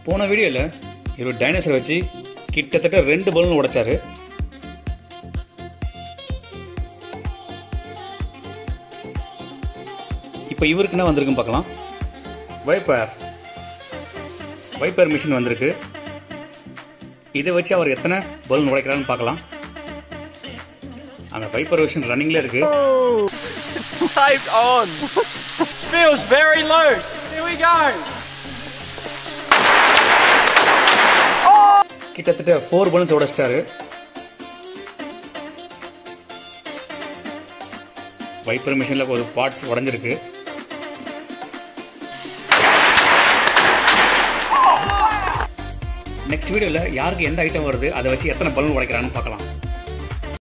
போன வீடியோவில் இவர் டைனோசர் வச்சு கிட்டத்தட்ட ரெண்டு பலூன் உடைச்சாரு இப்போ இவருக்கு என்ன வந்திருக்குன்னு பார்க்கலாம் வைப்பர் வைப்பர் மிஷின் வந்திருக்கு இதை வச்சு அவர் எத்தனை பலூன் உடைக்கிறான்னு பார்க்கலாம் அங்கே வைப்பர் மிஷின் ரன்னிங்கில் இருக்கு Saved on. Feels very loose. Here we go. கிட்டத்தட்ட ஃபோர் பலூன்ஸ் உடைச்சிட்டாரு வைப்பர் மிஷினில் ஒரு பார்ட்ஸ் உடஞ்சிருக்கு நெக்ஸ்ட் வீடியோவில் யாருக்கு எந்த ஐட்டம் வருது அதை வச்சு எத்தனை பலூன் உடைக்கிறான்னு பார்க்கலாம்